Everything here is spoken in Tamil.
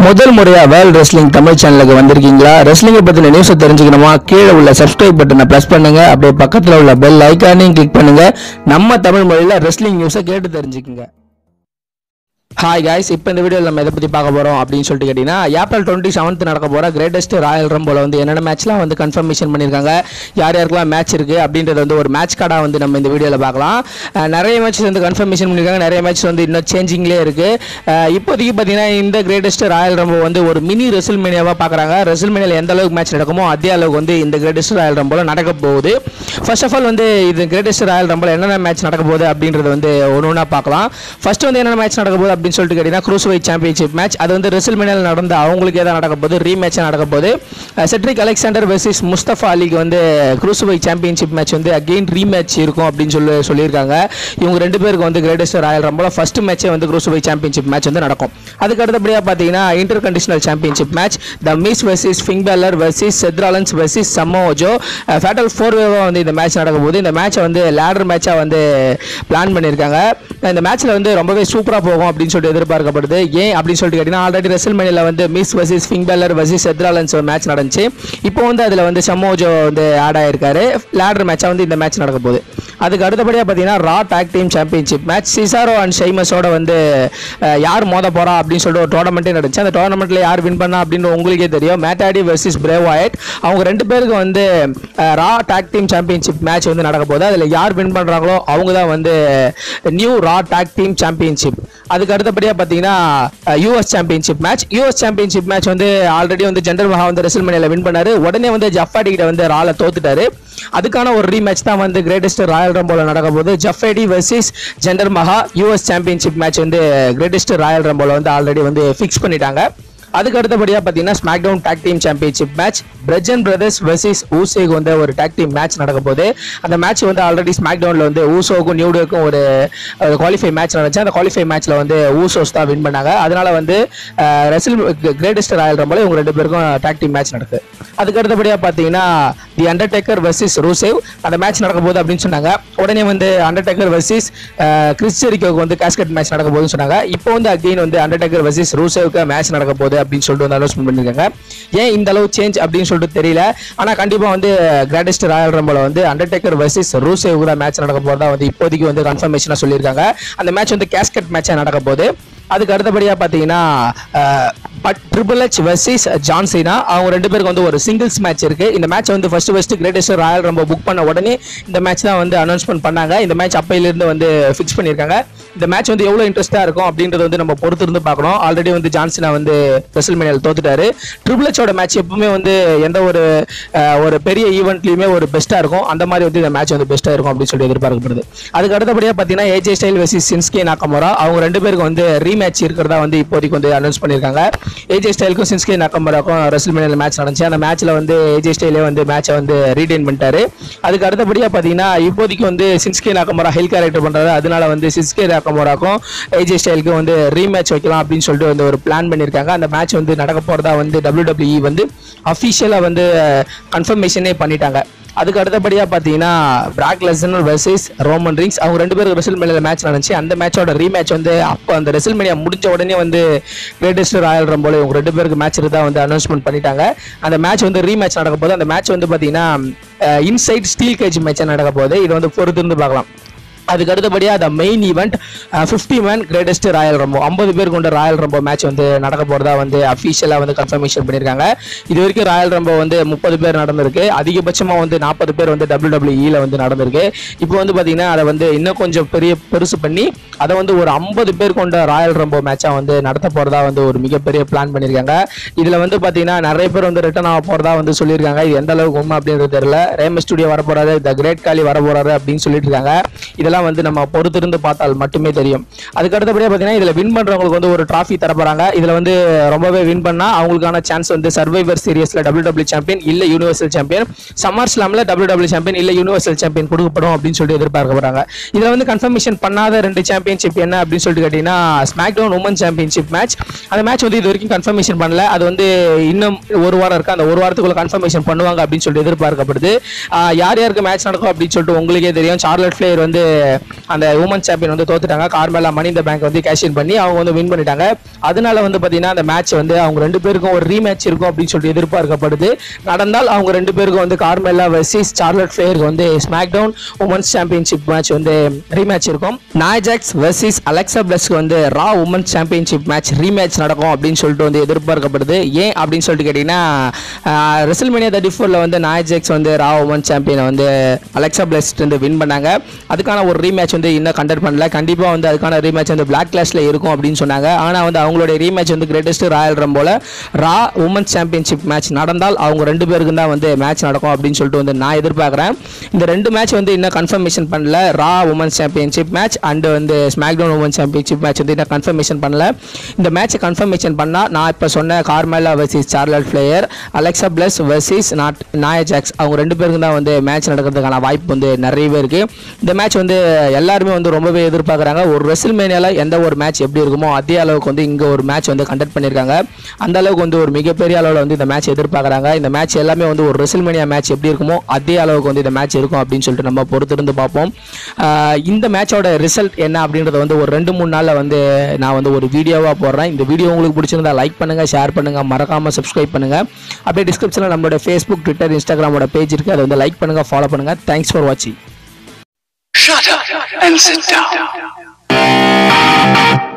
முதல் முறையா வேர்ல்ட் ரெஸ்லிங் தமிழ் சேனலுக்கு வந்திருக்கீங்களா ரெஸ்லிங்கை பத்தின நியூஸை தெரிஞ்சுக்கணுமா கீழே உள்ள சப்ஸ்கிரைப் பட்டனை பிரஸ் பண்ணுங்க அப்படியே பக்கத்துல உள்ள பெல் ஐக்கானையும் கிளிக் பண்ணுங்க நம்ம தமிழ் மொழியில ரெஸ்லிங் நியூஸை கேட்டு தெரிஞ்சுக்குங்க ஹாய் காய்ஸ் இப்போ இந்த வீடியோவில் நம்ம எதை பற்றி பார்க்க போகிறோம் அப்படின்னு சொல்லிட்டு கேட்டிங்கன்னா ஏப்ரல் டுவெண்ட்டி செவன்த் நடக்க போகிற கிரேட்டஸ்ட் ராயல் ரம்போல வந்து என்னென்ன மேட்ச்லாம் வந்து கன்ஃபர்மேஷன் பண்ணியிருக்காங்க யார் யாருக்கெல்லாம் மேட்ச் இருக்குது அப்படின்றது வந்து ஒரு மேட்ச் கார்டாக வந்து நம்ம இந்த வீடியோவில் பார்க்கலாம் அஹ் நிறைய மேட்ச் வந்து கன்ஃபர்மேஷன் பண்ணியிருக்காங்க நிறைய மேட்ச் வந்து இன்னும் சேஞ்சிங்லேயே இருக்குது இப்போதைக்கு பார்த்தீங்கன்னா இந்த கிரேட்டஸ்ட் ராயல் ரம்போ வந்து ஒரு மினி ரெசில் மீனியாவாக பார்க்குறாங்க ரெசில் மீனியில் எந்த அளவுக்கு மேட்ச் நடக்குமோ அதே அளவுக்கு வந்து இந்த கிரேட்டஸ்ட் ராயல் ரம்போல நடக்க போகுது ஃபர்ஸ்ட் ஆஃப் ஆல் வந்து இது கிரேட்டஸ்ட் ராயல் ரம்பில் என்னென்ன மேட்ச் நடக்க போகுது அப்படின்றது வந்து ஒன்று ஒன்றா பார்க்கலாம் ஃபர்ஸ்ட் வந்து என்னென்ன மேட்ச் நடக்க போகுது அப்படின்னு சொல்லிட்டு கேட்டிங்கன்னா க்ரூஸ் வைட் சாம்பியன்ஷிப் மேட்ச் அது வந்து ரெசில் மினல் நடந்த அவங்களுக்கு ஏதாவது நடக்க போகுது ரீ மேட்ச் நடக்க போகுது செட்ரிக் அலெக்சாண்டர் வெர்சஸ் முஸ்தபா அலிக்கு வந்து க்ரூஸ் வைட் சாம்பியன்ஷிப் மேட்ச் வந்து அகெயின் ரீ மேட்ச் இருக்கும் அப்படின்னு சொல்லி சொல்லியிருக்காங்க இவங்க ரெண்டு பேருக்கு வந்து கிரேட்டஸ்ட் ராயல் ரம்பில் ஃபர்ஸ்ட் மேட்சே வந்து க்ரூஸ் வைட் சாம்பியன்ஷிப் மேட்ச் வந்து நடக்கும் அதுக்கு அடுத்தபடியாக பார்த்தீங்கன்னா intercontinental championship match the Miz versus Finn Balor versus Seth Rollins versus Samoa Joe fatal four வேவாக வந்து இந்த மேட்ச் நடக்க போகுது இந்த மேட்சை வந்து லேடர் மேட்சாக வந்து பிளான் பண்ணியிருக்காங்க இந்த மேட்ச்சில் வந்து ரொம்பவே சூப்பராக போகும் அப்படின்னு சொல்லிட்டு எதிர்பார்க்கப்படுது ஏன் அப்படின்னு சொல்லிட்டு கேட்டிங்கன்னா ஆல்ரெடி ரெசல் மணியில் வந்து Miz versus Finn Balor versus Seth Rollins match நடந்துச்சு இப்போ வந்து அதில் வந்து சம்மோஜோ வந்து ஆட் ஆயிருக்காரு லேடர் மேட்சாக வந்து இந்த மேட்ச் நடக்க போகுது அதுக்கு அடுத்தபடியாக பார்த்தீங்கன்னா Raw tag team championship match Cesaro and ஷைமஸோட வந்து அஹ், யார் மோத போறா அப்படின்னு சொல்லிட்டு ஒரு டோர்னமெண்ட்டே நடந்துச்சு அந்த டோர்னமெண்ட்டில் யார் வின் பண்ணா அப்படின்னு உங்களுக்கே தெரியும் மேட்டாடி வெர்சஸ் பிரேவ் ஆயட் அவங்க ரெண்டு பேருக்கு வந்து அஹ், Raw tag team championship match வந்து நடக்க போகுது அதில் யார் வின் பண்ணுறாங்களோ அவங்க தான் வந்து new Raw tag team championship அதுக்கு அடுத்தபடியாக பார்த்தீங்கன்னா US championship match US championship match வந்து ஆல்ரெடி வந்து ஜெண்டர் மஹா வந்து ரெசல்மனியில் வின் பண்ணாரு உடனே வந்து ஜஃபாடி கிட்ட வந்து ரால தோத்துட்டாரு அதுக்கான ஒரு ரீமேட்ச் தான் வந்து கிரேட்டஸ்ட் ராயல் ரம்போல நடக்க போகுது Jeff Hardy versus Jinder Mahal US championship match வந்து கிரேட்டஸ்ட் ராயல் ரம்போல வந்து ஆல்ரெடி வந்து ஃபிக்ஸ் பண்ணிட்டாங்க அதுக்கு அடுத்தபடியாக பார்த்தீங்கன்னா SmackDown tag team championship match Bludgeon Brothers versus ஊசேக்கு வந்து ஒரு டாக் டீம் மேட்ச் நடக்க போகுது அந்த மேட்ச் வந்து ஆல்ரெடி ஸ்மாக் டவுனில் வந்து ஊசோக்கும் நியூடோக்கும் ஒரு குவாலிஃபை மேட்ச் நடந்துச்சு அந்த குவாலிஃபை மேட்ச்சில் வந்து ஊசோஸ் தான் வின் பண்ணாங்க அதனால வந்து ரெசில் கிரேட்டஸ்ட் ராயல் ரம்பில் இவங்க ரெண்டு பேருக்கும் டாக் டீம் மேட்ச் நடக்குது அதுக்கு அடுத்தபடியாக பார்த்தீங்கன்னா தி அண்டர்டேக்கர் வெர்சஸ் ரூசேவ் அந்த மேட்ச் நடக்க போகுது அப்படின்னு சொன்னாங்க உடனே வந்து அண்டர்டேக்கர் வெர்சஸ் கிறிஸ்டரிக்கோக்கு வந்து காஸ்கெட் மேட்ச் நடக்க போகுதுன்னு சொன்னாங்க இப்போ வந்து அகெயின் வந்து அண்டர்டேக்கர் வெர்சஸ் ரூசேவுக்கு மேட்ச் நடக்க போகுது அப்படின்னு சொல்லிட்டு வந்து அனௌன்ஸ்மெண்ட் பண்ணியிருக்காங்க ஏன் இந்த அளவு சேஞ்ச் அப்படின்னு சொல்லிட்டு தெரியல ஆனால் கண்டிப்பாக வந்து கிரேட்டஸ்ட் ராயல் ரம்பில் வந்து அண்டர்டேக்கர் வெர்சஸ் ரூசேவுக்கு தான் மேட்ச் நடக்க போகிறதா வந்து இப்போதைக்கு வந்து கன்ஃபர்மேஷனாக சொல்லியிருக்காங்க அந்த மேட்ச் வந்து கேஸ்கெட் மேட்சாக நடக்க போகுது அதுக்கு அடுத்தபடியாக பார்த்தீங்கன்னா but triple H versus John Cena அவங்க ரெண்டு பேருக்கு வந்து ஒரு சிங்கிள்ஸ் மேட்ச் இருக்கு இந்த மேட்ச் வந்து ஃபர்ஸ்ட் ஃபர்ஸ்ட் கிரேட்டஸ்ட் ராயல் ரொம்ப புக் பண்ண உடனே இந்த மேட்ச் தான் வந்து அனௌன்ஸ்மெண்ட் பண்ணாங்க இந்த மேட்ச் அப்பையிலிருந்து வந்து ஃபிக்ஸ் பண்ணியிருக்காங்க இந்த மேட்ச் வந்து எவ்வளோ இன்ட்ரெஸ்ட்டாக இருக்கும் அப்படின்றது வந்து நம்ம பொறுத்து இருந்து பார்க்கணும் ஆல்ரெடி வந்து ஜான்சினா வந்து ரெசல் மேனியல் தோத்துட்டாரு ட்ரிபிள் ஹெச்சோட மேட்ச் எப்பவுமே வந்து எந்த ஒரு அஹ், ஒரு பெரிய ஈவெண்ட்லையுமே ஒரு பெஸ்ட்டாக இருக்கும் அந்த மாதிரி வந்து இந்த மேட்ச் வந்து பெஸ்ட்டாக இருக்கும் அப்படின்னு சொல்லி எதிர்பார்க்கப்படுது அதுக்கு அடுத்தபடியாக பார்த்தீங்கன்னா AJ Styles versus Shinsuke Nakamura அவங்க ரெண்டு பேருக்கு வந்து ரீமேட்ச் இருக்கிறதா வந்து இப்போதைக்கு வந்து அனௌன்ஸ் பண்ணியிருக்காங்க ஏஜே ஸ்டைலுக்கும் சின்ஸ்கே நாக்கமோராக்கும் ரெசல் மேனியல் மேட்ச் நடந்துச்சு அந்த மேட்ச்ல வந்து ஏஜே ஸ்டைலே வந்து மேட்சை வந்து ரீடைன் பண்ணிட்டாரு அதுக்கு அடுத்தபடியாக பார்த்தீங்கன்னா இப்போதைக்கு வந்து சின்ஸ்கே நாக்கமோரா ஹெல் கேரக்டர் பண்ணுறாரு அதனால வந்து சின்ஸ்கே நாக்கமோராக்கும் ஏஜே ஸ்டைலுக்கும் வந்து ரீமேட்ச் வைக்கலாம் அப்படின்னு சொல்லிட்டு வந்து ஒரு பிளான் பண்ணியிருக்காங்க அந்த மேட்ச் வந்து நடக்க போகிறதா வந்து WWE வந்து அஃபிஷியலாக வந்து கன்ஃபர்மேஷனே பண்ணிட்டாங்க அதுக்கு அடுத்தபடியாக பார்த்தீங்கன்னா Brock Lesnar versus Roman Reigns அவங்க ரெண்டு பேரும் ரெசல் மேனியில் மேட்ச் நடந்துச்சு அந்த மேட்சோட ரீமேட்ச் வந்து அப்போ அந்த ரெசல் மேனியா முடிஞ்ச உடனே வந்து கிரேட்டஸ்ட் ராயல் ரம்போல இவங்க ரெண்டு பேருக்கு மேட்ச் தான் வந்து அனௌன்ஸ்மெண்ட் பண்ணிட்டாங்க அந்த மேட்ச் வந்து ரீமேட்ச் நடக்க போகுது அந்த மேட்ச் வந்து பார்த்தீங்கன்னா இன்சைட் ஸ்டீல் கேஜ் மேட்ச் நடக்க போகுது இது வந்து பொறுத்து இருந்து பார்க்கலாம் அதுக்கு அடுத்தபடியாக அந்த main event fifty man greatest royal rumble ஐம்பது பேர் கொண்ட ராயல் ரம்போ மேட்ச் வந்து நடக்க போகிறதா வந்து அஃபீஷியலாக வந்து கன்ஃபர்மேஷன் பண்ணியிருக்காங்க இது வரைக்கும் ராயல் ரம்போ வந்து முப்பது பேர் நடந்திருக்கு அதிகபட்சமாக வந்து நாற்பது பேர் வந்து டபிள்யூடபிள்யூஇல வந்து நடந்திருக்கு இப்போ வந்து பார்த்தீங்கன்னா அதை வந்து இன்னும் கொஞ்சம் பெரிய பெருசு பண்ணி அதை வந்து ஒரு ஐம்பது பேர் கொண்ட ராயல் ரம்போ மேட்சாக வந்து நடத்த போகிறதா வந்து ஒரு மிகப்பெரிய பிளான் பண்ணியிருக்காங்க இதில் வந்து பார்த்தீங்கன்னா நிறைய பேர் வந்து ரிட்டர்ன் ஆக போகிறதா வந்து சொல்லியிருக்காங்க இது எந்த அளவுக்கு உண்மை அப்படின்றது தெரியல ரேம ஸ்டுடியோ வர போறாரு த கிரேட் காலி வர போறாரு அப்படின்னு சொல்லிட்டு இருக்காங்க இதெல்லாம் வந்து நம்ம பொறுத்திருந்து பார்த்தால் மட்டுமே தெரியும் அதுக்கு அடுத்தபடியாக பார்த்தீங்கன்னா இதில் வின் பண்ணுறவங்களுக்கு வந்து ஒரு ட்ராஃபி தர போறாங்க இதில் வந்து ரொம்பவே வின் பண்ணால் அவங்களுக்கான சான்ஸ் வந்து சர்வைவர் சீரியஸில் டபிள்யூ டபிள்யூ சாம்பியன் இல்லை யூனிவர்சல் சாம்பியன் சம்மர் ஸ்லாமில் டபிள்யூ டபிள்யூ சாம்பியன் இல்லை யூனிவர்சல் சாம்பியன் கொடுக்கப்படும் அப்படின்னு சொல்லிட்டு எதிர்பார்க்கப்படுறாங்க இதில் வந்து கன்ஃபர்மேஷன் பண்ணாத ரெண்டு சாம்பியன்ஷிப் என்ன அப்படின்னு சொல்லிட்டு கேட்டிங்கன்னா SmackDown women championship match அந்த மேட்ச் வந்து இது வரைக்கும் கன்ஃபர்மேஷன் பண்ணல அது வந்து இன்னும் ஒரு வாரம் இருக்கு அந்த ஒரு வாரத்துக்குள்ள கன்ஃபர்மேஷன் பண்ணுவாங்க அப்படின்னு சொல்லிட்டு எதிர்பார்க்கப்படுது ஆஹ் யார் யாருக்கு மேட்ச் நடக்கும் அப்படின்னு சொல்லிட்டு உங்களுக்கே தெரியும் சார்லட் ஃபிளேயர் வந்து அந்த உமன் சாம்பியன் வந்து தோத்துட்டாங்க கார்மெலா மணி இந்த பேங்க் வந்து கேஷ் இன் பண்ணி அவங்க வந்து வின் பண்ணிட்டாங்க அதனால வந்து பார்த்தீங்கன்னா அந்த மேட்ச் வந்து அவங்க ரெண்டு பேருக்கும் ஒரு ரீமேட்ச் இருக்கும் அப்படின்னு சொல்லிட்டு எதிர்பார்க்கப்படுது நடந்தால் அவங்க ரெண்டு பேருக்கும் வந்து கார்மெலா வெர்சஸ் சார்லட் ஃபேருக்கு வந்து SmackDown women's championship match வந்து ரீமேட்ச் இருக்கும் நாய்ஜாக்ஸ் வெர்சஸ் அலெக்சா பிளஸ்க்கு வந்து Raw women's championship match rematch நடக்கும் அப்படின்னு சொல்லிட்டு வந்து எதிர்பார்க்கப்படுது ஏன் அப்படின்னு சொல்லிட்டு கேட்டிங்கன்னா ரெசல்மேனியா தேர்ட்டி ஃபோரில் வந்து நாய்ஜாக்ஸ் வந்து ரா உமன் சாம்பியனை வந்து அலெக்சா பிளஸ்ட் வந்து வின் பண்ணாங்க அதுக்கான ஒரு ரீமேட்ச் வந்து இன்னும் கண்டக்ட் பண்ணல கண்டிப்பாக வந்து அதுக்கான ரீமேட்ச் வந்து பிளாக் கிளாஸில் இருக்கும் அப்படின்னு சொன்னாங்க ஆனால் வந்து அவங்களுடைய ரீமேட்ச் வந்து கிரேட்டஸ்ட் ராயல் ரம்போல ரா உமன்ஸ் சாம்பியன்ஷிப் மேட்ச் நடந்தால் அவங்க ரெண்டு பேருக்கு தான் வந்து மேட்ச் நடக்கும் அப்படின்னு சொல்லிட்டு வந்து நான் எதிர்பார்க்குறேன் இந்த ரெண்டு மேட்ச் வந்து இன்னும் கன்ஃபர்மேஷன் பண்ணல Raw women's championship match and வந்து ஸ்மாக்டவுன் உமன் சாம்பியன்ஷிப் மேட்ச் வந்து இன்னும் கன்ஃபர்மேஷன் பண்ணல இந்த மேட்ச்சை கன்ஃபர்மேஷன் பண்ணால் நான் இப்போ சொன்ன Carmella versus Charlotte Flair Alexa Bliss versus நாட் நாயா ஜாக்ஸ் அவங்க ரெண்டு பேருக்கு தான் வந்து மேட்ச் நடக்கிறதுக்கான வாய்ப்பு வந்து நிறையவே இருக்கு இந்த மேட்ச் வந்து எல்லாருமே வந்து ரொம்பவே எதிர்பார்க்குறாங்க ஒரு ரெசில் மேனியால எந்த ஒரு மேட்ச் எப்படி இருக்குமோ அதே அளவுக்கு வந்து இங்கே ஒரு மேட்ச் வந்து கண்டக்ட் பண்ணியிருக்காங்க அந்த அளவுக்கு வந்து ஒரு மிகப்பெரிய அளவில் வந்து இந்த மேட்ச் எதிர்பார்க்குறாங்க இந்த மேட்ச் எல்லாமே வந்து ஒரு ரெசில் மேனியா மேட்ச் எப்படி இருக்குமோ அதே அளவுக்கு வந்து இந்த மேட்ச் இருக்கும் அப்படின்னு சொல்லிட்டு நம்ம பொறுத்திருந்து பார்ப்போம் ஆஹ் இந்த மேட்சோட ரிசல்ட் என்ன அப்படின்றத வந்து ஒரு ரெண்டு மூணு நாளில் வந்து நான் வந்து ஒரு வீடியோவாக போடுறேன் இந்த வீடியோ உங்களுக்கு பிடிச்சிருந்தா லைக் பண்ணுங்க ஷேர் பண்ணுங்க மறக்காம சப்ஸ்கிரைப் பண்ணுங்க அப்படியே டிஸ்கிரிப்ஷனில் நம்மளோட ஃபேஸ்புக் ட்விட்டர் இன்ஸ்டாகிராமோட பேஜ் இருக்கு அதை வந்து லைக் பண்ணுங்க ஃபாலோ பண்ணுங்க தேங்க்ஸ் ஃபார் வாட்சிங் Shut up and sit down.